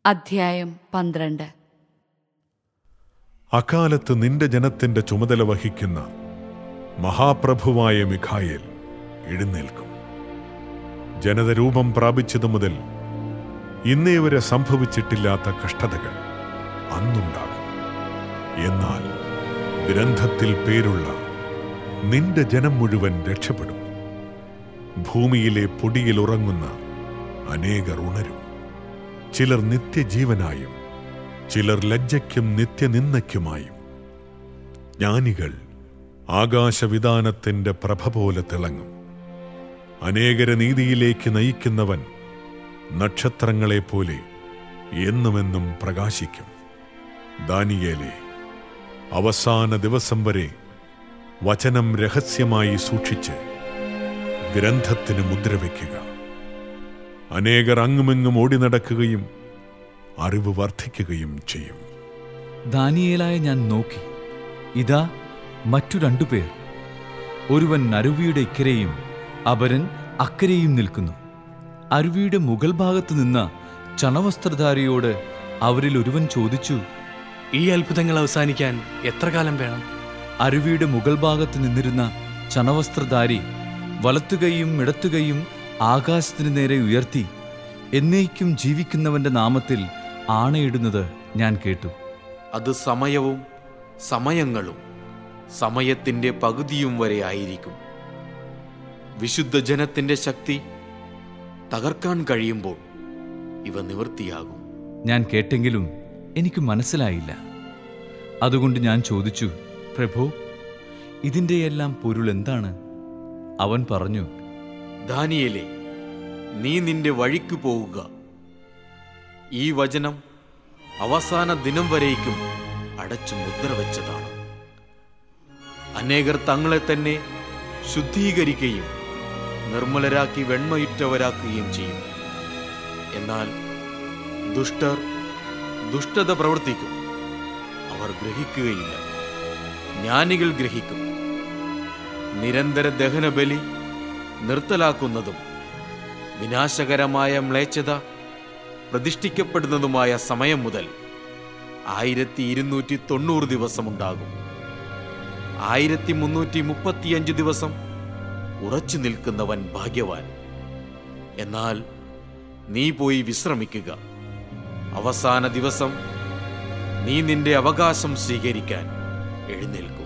അധ്യായം പന്ത്രണ്ട് അക്കാലത്ത് നിന്റെ ജനത്തിന്റെ ചുമതല വഹിക്കുന്ന മഹാപ്രഭുവായ മിഖായേൽ എഴുന്നേൽക്കും ജനത രൂപം പ്രാപിച്ചതു മുതൽ ഇന്നേ വരെ സംഭവിച്ചിട്ടില്ലാത്ത കഷ്ടതകൾ അന്നുണ്ടാകും എന്നാൽ ഗ്രന്ഥത്തിൽ പേരുള്ള നിന്റെ ജനം മുഴുവൻ രക്ഷപ്പെടും ഭൂമിയിലെ പൊടിയിൽ ഉറങ്ങുന്ന അനേകർ ഉണരും ചിലർ നിത്യജീവനായും ചിലർ ലജ്ജയ്ക്കും നിത്യനിന്ദയ്ക്കുമായും ജ്ഞാനികൾ ആകാശവിധാനത്തിന്റെ പ്രഭ പോലെ തിളങ്ങും അനേകരെ നീതിയിലേക്ക് നയിക്കുന്നവൻ നക്ഷത്രങ്ങളെപ്പോലെ എന്നുമെന്നും പ്രകാശിക്കും ദാനിയേലെ അവസാന ദിവസം വരെ വചനം രഹസ്യമായി സൂക്ഷിച്ച് ഗ്രന്ഥത്തിന് മുദ്രവെക്കുക അനേകർ അങ്ങുമെങ്ങും ഓടി നടക്കുകയും അറിവ് വർദ്ധിക്കുകയും ചെയ്യും ദാനിയേലായ ഞാൻ നോക്കി ഇതാ മറ്റു രണ്ടുപേർ ഒരുവൻ അരുവിയുടെ ഇക്കരെയും അപരൻ അക്കരെയും നിൽക്കുന്നു അരുവിയുടെ മുകൾ ഭാഗത്ത് നിന്ന ചണവസ്ത്രധാരിയോട് അവരിൽ ഒരുവൻ ചോദിച്ചു ഈ അത്ഭുതങ്ങൾ അവസാനിക്കാൻ എത്ര കാലം വേണം അരുവിയുടെ മുകൾ ഭാഗത്ത് നിന്നിരുന്ന ചണവസ്ത്രധാരി വലത്തുകൈയും ഇടത്തുകൈയും ആകാശത്തിനു നേരെ ഉയർത്തി എന്നേക്കും ജീവിക്കുന്നവന്റെ നാമത്തിൽ ആണയിടുന്നത് ഞാൻ കേട്ടു അത് സമയവും സമയങ്ങളും സമയത്തിന്റെ പകുതിയും വരെ ആയിരിക്കും വിശുദ്ധ ജനത്തിന്റെ ശക്തി തകർക്കാൻ കഴിയുമ്പോൾ ഇവ നിവൃത്തിയാകും ഞാൻ കേട്ടെങ്കിലും എനിക്ക് മനസ്സിലായില്ല അതുകൊണ്ട് ഞാൻ ചോദിച്ചു പ്രഭു ഇതിൻ്റെയെല്ലാം പൊരുൾ എന്താണ് അവൻ പറഞ്ഞു ദാനിയേലേ നീ നിന്റെ വഴിക്ക് പോവുക ഈ വചനം അവസാന ദിനം വരേക്കും അടച്ചു മുദ്ര വെച്ചതാണ് അനേകർ തങ്ങളെ തന്നെ ശുദ്ധീകരിക്കുകയും നിർമ്മലരാക്കി വെണ്മയുറ്റവരാക്കുകയും ചെയ്യും എന്നാൽ ദുഷ്ടർ ദുഷ്ടത പ്രവർത്തിക്കും അവർ ഗ്രഹിക്കുകയില്ല ജ്ഞാനികൾ ഗ്രഹിക്കും നിരന്തര ദഹനബലി നിർത്തലാക്കുന്നതും വിനാശകരമായ മ്ലേച്ഛത പ്രതിഷ്ഠിക്കപ്പെടുന്നതുമായ സമയം മുതൽ ആയിരത്തി ഇരുന്നൂറ്റി തൊണ്ണൂറ് ദിവസമുണ്ടാകും ആയിരത്തി മുന്നൂറ്റി മുപ്പത്തിയഞ്ച് ദിവസം ഉറച്ചു നിൽക്കുന്നവൻ ഭാഗ്യവാൻ എന്നാൽ നീ പോയി വിശ്രമിക്കുക അവസാന ദിവസം നീ നിന്റെ അവകാശം സ്വീകരിക്കാൻ എഴുന്നേൽക്കും